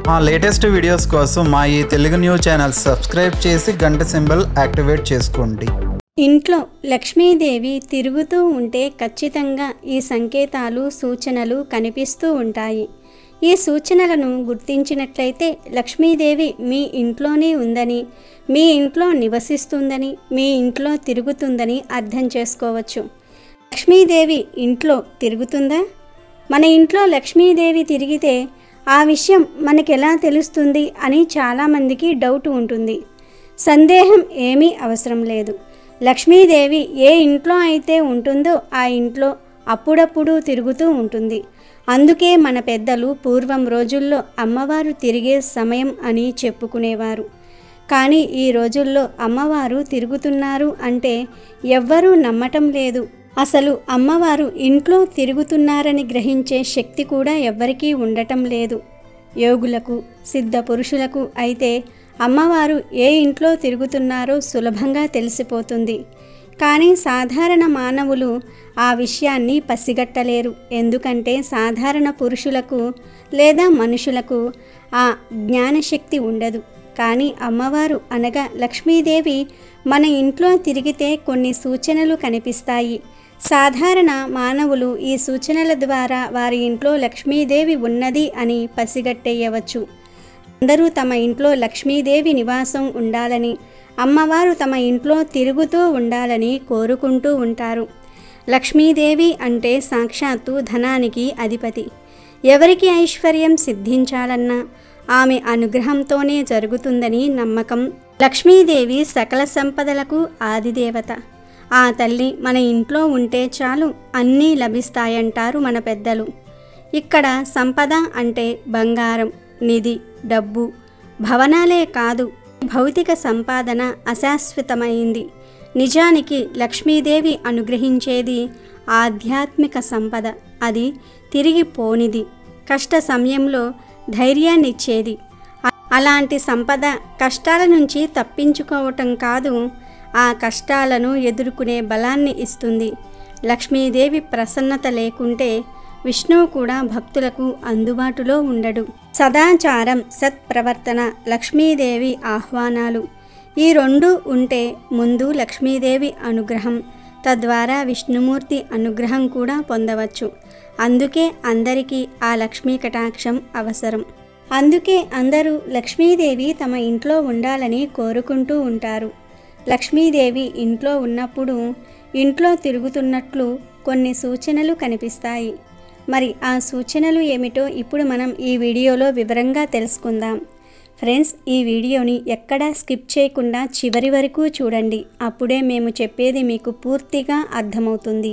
మా latest videos కోసం మా ఈ తెలుగు న్యూస్ ఛానల్ సబ్స్క్రైబ్ చేసి గంట సింబల్ యాక్టివేట్ చేసుకోండి ఇంట్లో లక్ష్మీదేవి తిరుగుతూ ఉంటే ఖచ్చితంగా ఈ సంకేతాలు సూచనలు కనిపిస్తూ ఉంటాయి ఈ సూచనలను గుర్తించినట్లయితే లక్ష్మీదేవి మీ ఇంట్లోనే ఉందని మీ ఇంట్లో నివసిస్తుందని మీ ఇంట్లో తిరుగుతుందని అర్థం చేసుకోవచ్చు లక్ష్మీదేవి ఇంట్లో తిరుగుతుందా మన ఇంట్లో లక్ష్మీదేవి తిరిగితే ఆ విషయం మనకెలా తెలుస్తుంది అని చాలామందికి డౌట్ ఉంటుంది సందేహం ఏమీ అవసరం లేదు లక్ష్మీదేవి ఏ ఇంట్లో అయితే ఉంటుందో ఆ ఇంట్లో అప్పుడప్పుడు తిరుగుతూ ఉంటుంది అందుకే మన పెద్దలు పూర్వం రోజుల్లో అమ్మవారు తిరిగే సమయం అని చెప్పుకునేవారు కానీ ఈ రోజుల్లో అమ్మవారు తిరుగుతున్నారు అంటే ఎవ్వరూ నమ్మటం లేదు అసలు అమ్మవారు ఇంట్లో తిరుగుతున్నారని గ్రహించే శక్తి కూడా ఎవ్వరికీ ఉండటం లేదు యోగులకు సిద్ధ పురుషులకు అయితే అమ్మవారు ఏ ఇంట్లో తిరుగుతున్నారో సులభంగా తెలిసిపోతుంది కానీ సాధారణ మానవులు ఆ విషయాన్ని పసిగట్టలేరు ఎందుకంటే సాధారణ పురుషులకు లేదా మనుషులకు ఆ జ్ఞానశక్తి ఉండదు కానీ అమ్మవారు అనగా లక్ష్మీదేవి మన ఇంట్లో తిరిగితే కొన్ని సూచనలు కనిపిస్తాయి సాధారణ మానవులు ఈ సూచనల ద్వారా వారి ఇంట్లో లక్ష్మీదేవి ఉన్నది అని పసిగట్టేయవచ్చు అందరూ తమ ఇంట్లో లక్ష్మీదేవి నివాసం ఉండాలని అమ్మవారు తమ ఇంట్లో తిరుగుతూ ఉండాలని కోరుకుంటూ ఉంటారు లక్ష్మీదేవి అంటే సాక్షాత్తు ధనానికి అధిపతి ఎవరికి ఐశ్వర్యం సిద్ధించాలన్నా ఆమె అనుగ్రహంతోనే జరుగుతుందని నమ్మకం లక్ష్మీదేవి సకల సంపదలకు ఆదిదేవత ఆ తల్లి మన ఇంట్లో ఉంటే చాలు అన్నీ లభిస్తాయంటారు మన పెద్దలు ఇక్కడ సంపద అంటే బంగారం నిధి డబ్బు భవనాలే కాదు భౌతిక సంపాదన అశాశ్వతమైంది నిజానికి లక్ష్మీదేవి అనుగ్రహించేది ఆధ్యాత్మిక సంపద అది తిరిగి పోనిది కష్ట సమయంలో ధైర్యాన్నిచ్చేది అ- అలాంటి సంపద కష్టాల నుంచి తప్పించుకోవటం కాదు ఆ కష్టాలను ఎదుర్కొనే బలాన్ని ఇస్తుంది లక్ష్మీదేవి ప్రసన్నత లేకుంటే విష్ణువు కూడా భక్తులకు అందుబాటులో ఉండడు సదాచారం సత్ప్రవర్తన లక్ష్మీదేవి ఆహ్వానాలు ఈ రెండు ఉంటే ముందు లక్ష్మీదేవి అనుగ్రహం తద్వారా విష్ణుమూర్తి అనుగ్రహం కూడా పొందవచ్చు అందుకే అందరికీ ఆ లక్ష్మీ కటాక్షం అవసరం అందుకే అందరూ లక్ష్మీదేవి తమ ఇంట్లో ఉండాలని కోరుకుంటూ ఉంటారు లక్ష్మీదేవి ఇంట్లో ఉన్నప్పుడు ఇంట్లో తిరుగుతున్నట్లు కొన్ని సూచనలు కనిపిస్తాయి మరి ఆ సూచనలు ఏమిటో ఇప్పుడు మనం ఈ వీడియోలో వివరంగా తెలుసుకుందాం ఫ్రెండ్స్ ఈ వీడియోని ఎక్కడా స్కిప్ చేయకుండా చివరి వరకు చూడండి అప్పుడే మేము చెప్పేది మీకు పూర్తిగా అర్థమవుతుంది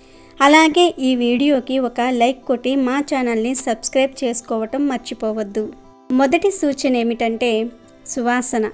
అలాగే ఈ వీడియోకి ఒక లైక్ కొట్టి మా ఛానల్ని సబ్స్క్రైబ్ చేసుకోవటం మర్చిపోవద్దు మొదటి సూచన ఏమిటంటే సువాసన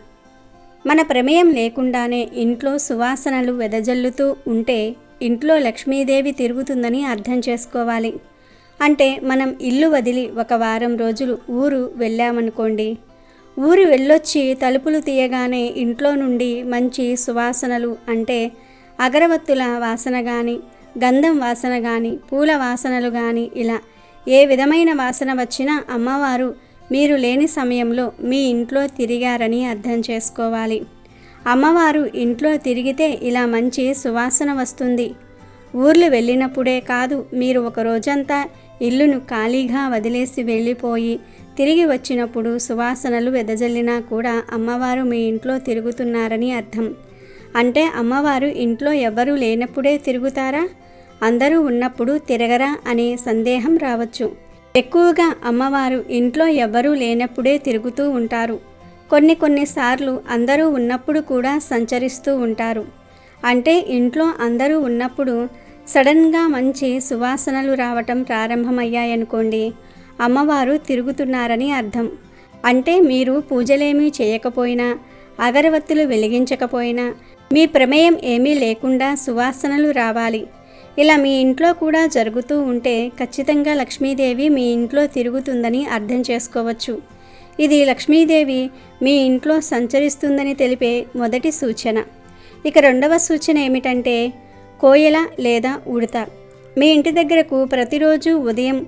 మన ప్రమేయం లేకుండానే ఇంట్లో సువాసనలు వెదజల్లుతూ ఉంటే ఇంట్లో లక్ష్మీదేవి తిరుగుతుందని అర్థం చేసుకోవాలి అంటే మనం ఇల్లు వదిలి ఒక వారం రోజులు ఊరు వెళ్ళామనుకోండి ఊరు వెళ్ళొచ్చి తలుపులు తీయగానే ఇంట్లో నుండి మంచి సువాసనలు అంటే అగరవత్తుల వాసన కానీ గంధం వాసన కానీ పూల వాసనలు కానీ ఇలా ఏ విధమైన వాసన వచ్చినా అమ్మవారు మీరు లేని సమయంలో మీ ఇంట్లో తిరిగారని అర్థం చేసుకోవాలి అమ్మవారు ఇంట్లో తిరిగితే ఇలా మంచి సువాసన వస్తుంది ఊర్లు వెళ్ళినప్పుడే కాదు మీరు ఒక రోజంతా ఇల్లును ఖాళీగా వదిలేసి వెళ్ళిపోయి తిరిగి వచ్చినప్పుడు సువాసనలు వెదజల్లినా కూడా అమ్మవారు మీ ఇంట్లో తిరుగుతున్నారని అర్థం అంటే అమ్మవారు ఇంట్లో ఎవరూ లేనప్పుడే తిరుగుతారా అందరూ ఉన్నప్పుడు తిరగరా అనే సందేహం రావచ్చు ఎక్కువగా అమ్మవారు ఇంట్లో ఎవ్వరూ లేనప్పుడే తిరుగుతూ ఉంటారు కొన్ని కొన్నిసార్లు అందరూ ఉన్నప్పుడు కూడా సంచరిస్తూ ఉంటారు అంటే ఇంట్లో అందరూ ఉన్నప్పుడు సడన్గా మంచి సువాసనలు రావటం ప్రారంభమయ్యాయనుకోండి అమ్మవారు తిరుగుతున్నారని అర్థం అంటే మీరు పూజలేమీ చేయకపోయినా అగరవత్తులు వెలిగించకపోయినా మీ ప్రమేయం ఏమీ లేకుండా సువాసనలు రావాలి ఇలా మీ ఇంట్లో కూడా జరుగుతూ ఉంటే ఖచ్చితంగా లక్ష్మీదేవి మీ ఇంట్లో తిరుగుతుందని అర్థం చేసుకోవచ్చు ఇది లక్ష్మీదేవి మీ ఇంట్లో సంచరిస్తుందని తెలిపే మొదటి సూచన ఇక రెండవ సూచన ఏమిటంటే కోయల లేదా ఉడత మీ ఇంటి దగ్గరకు ప్రతిరోజు ఉదయం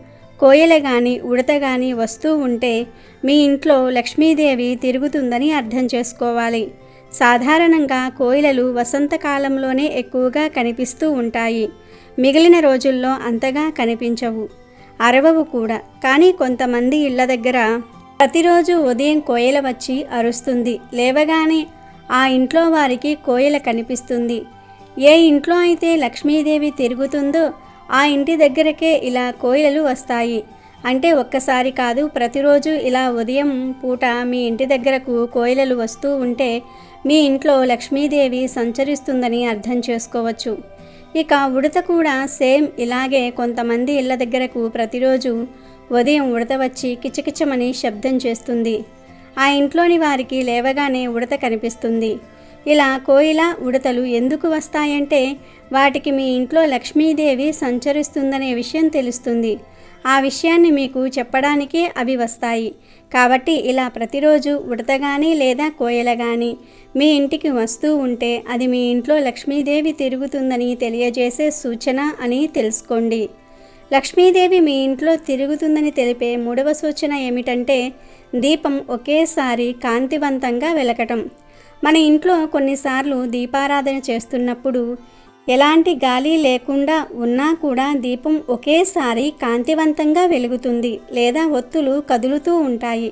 కోయల కానీ ఉడత కానీ వస్తూ ఉంటే మీ ఇంట్లో లక్ష్మీదేవి తిరుగుతుందని అర్థం చేసుకోవాలి సాధారణంగా కోయిలలు వసంతకాలంలోనే ఎక్కువగా కనిపిస్తూ ఉంటాయి మిగిలిన రోజుల్లో అంతగా కనిపించవు అరవవు కూడా కానీ కొంతమంది ఇళ్ల దగ్గర ప్రతిరోజు ఉదయం కోయల వచ్చి అరుస్తుంది లేవగానే ఆ ఇంట్లో వారికి కోయల కనిపిస్తుంది ఏ ఇంట్లో అయితే లక్ష్మీదేవి తిరుగుతుందో ఆ ఇంటి దగ్గరకే ఇలా కోయలు వస్తాయి అంటే ఒక్కసారి కాదు ప్రతిరోజు ఇలా ఉదయం పూట మీ ఇంటి దగ్గరకు కోయిలలు వస్తూ ఉంటే మీ ఇంట్లో లక్ష్మీదేవి సంచరిస్తుందని అర్థం చేసుకోవచ్చు ఇక ఉడత కూడా సేమ్ ఇలాగే కొంతమంది ఇళ్ళ దగ్గరకు ప్రతిరోజు ఉదయం ఉడత వచ్చి కిచకిచమని శబ్దం చేస్తుంది ఆ ఇంట్లోని వారికి లేవగానే ఉడత కనిపిస్తుంది ఇలా కోయిల ఉడతలు ఎందుకు వస్తాయంటే వాటికి మీ ఇంట్లో లక్ష్మీదేవి సంచరిస్తుందనే విషయం తెలుస్తుంది ఆ విషయాన్ని మీకు చెప్పడానికే అవి వస్తాయి కాబట్టి ఇలా ప్రతిరోజు ఉడత కానీ లేదా కోయల కానీ మీ ఇంటికి వస్తూ ఉంటే అది మీ ఇంట్లో లక్ష్మీదేవి తిరుగుతుందని తెలియజేసే సూచన అని తెలుసుకోండి లక్ష్మీదేవి మీ ఇంట్లో తిరుగుతుందని తెలిపే మూడవ సూచన ఏమిటంటే దీపం ఒకేసారి కాంతివంతంగా వెలకటం మన ఇంట్లో కొన్నిసార్లు దీపారాధన చేస్తున్నప్పుడు ఎలాంటి గాలి లేకుండా ఉన్నా కూడా దీపం ఒకేసారి కాంతివంతంగా వెలుగుతుంది లేదా ఒత్తులు కదులుతూ ఉంటాయి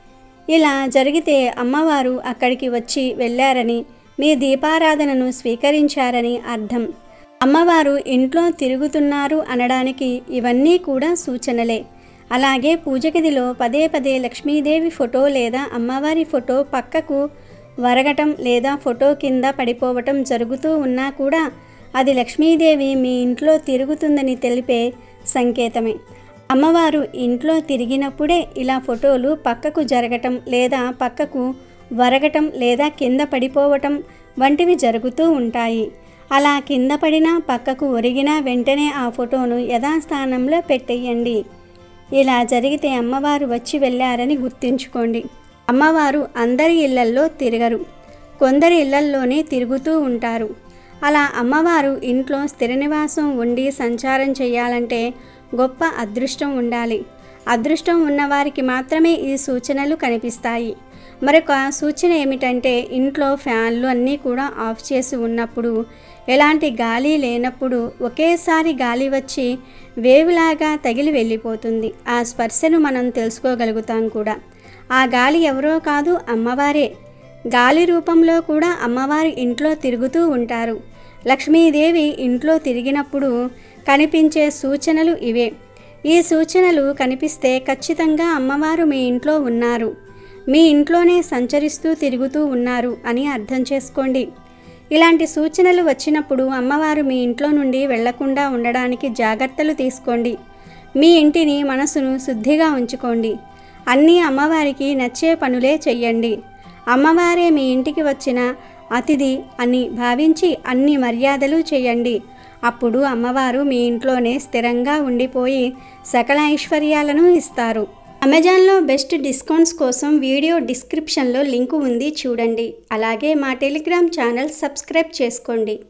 ఇలా జరిగితే అమ్మవారు అక్కడికి వచ్చి వెళ్ళారని మీ దీపారాధనను స్వీకరించారని అర్థం అమ్మవారు ఇంట్లో తిరుగుతున్నారు అనడానికి ఇవన్నీ కూడా సూచనలే అలాగే పూజ గదిలో పదే పదే లక్ష్మీదేవి ఫోటో లేదా అమ్మవారి ఫోటో పక్కకు వరగటం లేదా ఫోటో కింద పడిపోవటం జరుగుతూ ఉన్నా కూడా అది లక్ష్మీదేవి మీ ఇంట్లో తిరుగుతుందని తెలిపే సంకేతమే అమ్మవారు ఇంట్లో తిరిగినప్పుడే ఇలా ఫోటోలు పక్కకు జరగటం లేదా పక్కకు వరగటం లేదా కింద పడిపోవటం వంటివి జరుగుతూ ఉంటాయి అలా కింద పడినా పక్కకు ఒరిగినా వెంటనే ఆ ఫోటోను యథాస్థానంలో పెట్టేయండి ఇలా జరిగితే అమ్మవారు వచ్చి వెళ్ళారని గుర్తుంచుకోండి అమ్మవారు అందరి ఇళ్లల్లో తిరగరు కొందరి ఇళ్లల్లోనే తిరుగుతూ ఉంటారు అలా అమ్మవారు ఇంట్లో స్థిర నివాసం ఉండి సంచారం చేయాలంటే గొప్ప అదృష్టం ఉండాలి అదృష్టం ఉన్నవారికి మాత్రమే ఈ సూచనలు కనిపిస్తాయి మరొక సూచన ఏమిటంటే ఇంట్లో ఫ్యాన్లు అన్నీ కూడా ఆఫ్ చేసి ఉన్నప్పుడు ఎలాంటి గాలి లేనప్పుడు ఒకేసారి గాలి వచ్చి వేవులాగా తగిలి వెళ్ళిపోతుంది ఆ స్పర్శను మనం తెలుసుకోగలుగుతాం కూడా ఆ గాలి ఎవరో కాదు అమ్మవారే గాలి రూపంలో కూడా అమ్మవారి ఇంట్లో తిరుగుతూ ఉంటారు లక్ష్మీదేవి ఇంట్లో తిరిగినప్పుడు కనిపించే సూచనలు ఇవే ఈ సూచనలు కనిపిస్తే ఖచ్చితంగా అమ్మవారు మీ ఇంట్లో ఉన్నారు మీ ఇంట్లోనే సంచరిస్తూ తిరుగుతూ ఉన్నారు అని అర్థం చేసుకోండి ఇలాంటి సూచనలు వచ్చినప్పుడు అమ్మవారు మీ ఇంట్లో నుండి వెళ్లకుండా ఉండడానికి జాగ్రత్తలు తీసుకోండి మీ ఇంటిని మనసును శుద్ధిగా ఉంచుకోండి అన్నీ అమ్మవారికి నచ్చే పనులే చెయ్యండి అమ్మవారే మీ ఇంటికి వచ్చిన అతిథి అని భావించి అన్ని మర్యాదలు చేయండి అప్పుడు అమ్మవారు మీ ఇంట్లోనే స్థిరంగా ఉండిపోయి సకల ఐశ్వర్యాలను ఇస్తారు అమెజాన్లో బెస్ట్ డిస్కౌంట్స్ కోసం వీడియో డిస్క్రిప్షన్లో లింకు ఉంది చూడండి అలాగే మా టెలిగ్రామ్ ఛానల్ సబ్స్క్రైబ్ చేసుకోండి